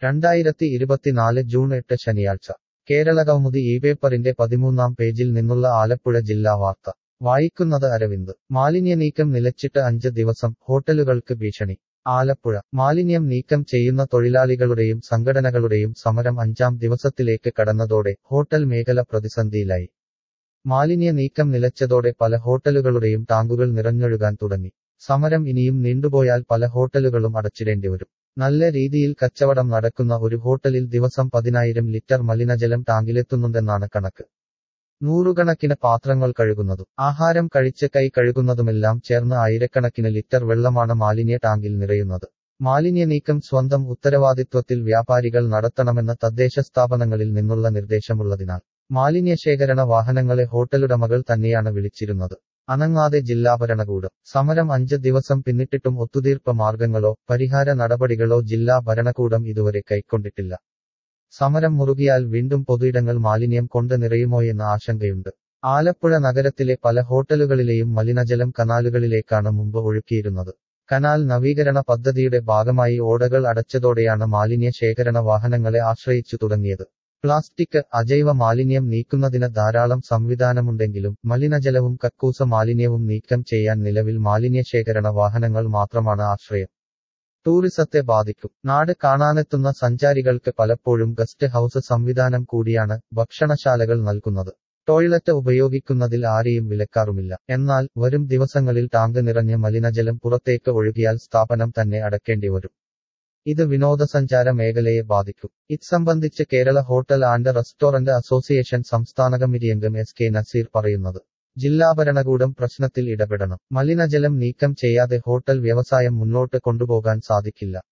രണ്ടായിരത്തി ഇരുപത്തിനാല് ജൂൺ എട്ട് ശനിയാഴ്ച കേരളകൗമുദി ഈ പേപ്പറിന്റെ പതിമൂന്നാം പേജിൽ നിന്നുള്ള ആലപ്പുഴ ജില്ലാ വാർത്ത വായിക്കുന്നത് അരവിന്ദ് മാലിന്യ നീക്കം നിലച്ചിട്ട് അഞ്ച് ദിവസം ഹോട്ടലുകൾക്ക് ഭീഷണി ആലപ്പുഴ മാലിന്യം നീക്കം ചെയ്യുന്ന തൊഴിലാളികളുടെയും സംഘടനകളുടെയും സമരം അഞ്ചാം ദിവസത്തിലേക്ക് കടന്നതോടെ ഹോട്ടൽ മേഖല പ്രതിസന്ധിയിലായി മാലിന്യ നീക്കം നിലച്ചതോടെ പല ഹോട്ടലുകളുടെയും ടാങ്കുകൾ നിറഞ്ഞൊഴുകാൻ തുടങ്ങി സമരം ഇനിയും നീണ്ടുപോയാൽ പല ഹോട്ടലുകളും അടച്ചിടേണ്ടിവരും നല്ല രീതിയിൽ കച്ചവടം നടക്കുന്ന ഒരു ഹോട്ടലിൽ ദിവസം പതിനായിരം ലിറ്റർ മലിനജലം ടാങ്കിലെത്തുന്നുണ്ടെന്നാണ് കണക്ക് നൂറുകണക്കിന് പാത്രങ്ങൾ കഴുകുന്നതും ആഹാരം കഴിച്ച് കൈ കഴുകുന്നതുമെല്ലാം ചേർന്ന് ആയിരക്കണക്കിന് ലിറ്റർ വെള്ളമാണ് മാലിന്യ ടാങ്കിൽ നിറയുന്നത് മാലിന്യ നീക്കം സ്വന്തം ഉത്തരവാദിത്വത്തിൽ വ്യാപാരികൾ നടത്തണമെന്ന തദ്ദേശ സ്ഥാപനങ്ങളിൽ നിന്നുള്ള നിർദ്ദേശമുള്ളതിനാൽ മാലിന്യ ശേഖരണ വാഹനങ്ങളെ ഹോട്ടലുടമകൾ തന്നെയാണ് വിളിച്ചിരുന്നത് അനങ്ങാതെ ജില്ലാ ഭരണകൂടം സമരം അഞ്ച് ദിവസം പിന്നിട്ടിട്ടും ഒത്തുതീർപ്പ് മാർഗങ്ങളോ പരിഹാര നടപടികളോ ജില്ലാ ഭരണകൂടം ഇതുവരെ കൈക്കൊണ്ടിട്ടില്ല സമരം മുറുകിയാൽ വീണ്ടും പൊതുയിടങ്ങൾ മാലിന്യം കൊണ്ട് നിറയുമോയെന്ന ആശങ്കയുണ്ട് ആലപ്പുഴ നഗരത്തിലെ പല ഹോട്ടലുകളിലെയും മലിനജലം കനാലുകളിലേക്കാണ് മുമ്പ് ഒഴുക്കിയിരുന്നത് കനാൽ നവീകരണ പദ്ധതിയുടെ ഭാഗമായി ഓടകൾ അടച്ചതോടെയാണ് മാലിന്യ ശേഖരണ വാഹനങ്ങളെ ആശ്രയിച്ചു തുടങ്ങിയത് പ്ലാസ്റ്റിക് അജൈവ മാലിന്യം നീക്കുന്നതിന് ധാരാളം സംവിധാനമുണ്ടെങ്കിലും മലിനജലവും കക്കൂസ മാലിന്യവും നീക്കം ചെയ്യാൻ നിലവിൽ മാലിന്യ ശേഖരണ വാഹനങ്ങൾ മാത്രമാണ് ആശ്രയം ടൂറിസത്തെ ബാധിക്കും നാട് കാണാനെത്തുന്ന സഞ്ചാരികൾക്ക് പലപ്പോഴും ഗസ്റ്റ് ഹൌസ് സംവിധാനം കൂടിയാണ് ഭക്ഷണശാലകൾ നൽകുന്നത് ടോയ്ലറ്റ് ഉപയോഗിക്കുന്നതിൽ ആരെയും വിലക്കാറുമില്ല എന്നാൽ വരും ദിവസങ്ങളിൽ ടാങ്ക് നിറഞ്ഞ് മലിനജലം പുറത്തേക്ക് ഒഴുകിയാൽ സ്ഥാപനം തന്നെ അടക്കേണ്ടി വരും ഇത് വിനോദസഞ്ചാര മേഖലയെ ബാധിക്കും ഇത് സംബന്ധിച്ച് Kerala hotel and restaurant association സംസ്ഥാന കമ്മിറ്റി അംഗം എസ് കെ നസീർ പറയുന്നത് ജില്ലാ ഭരണകൂടം പ്രശ്നത്തിൽ ഇടപെടണം മലിനജലം നീക്കം ചെയ്യാതെ ഹോട്ടൽ വ്യവസായം മുന്നോട്ട് കൊണ്ടുപോകാൻ സാധിക്കില്ല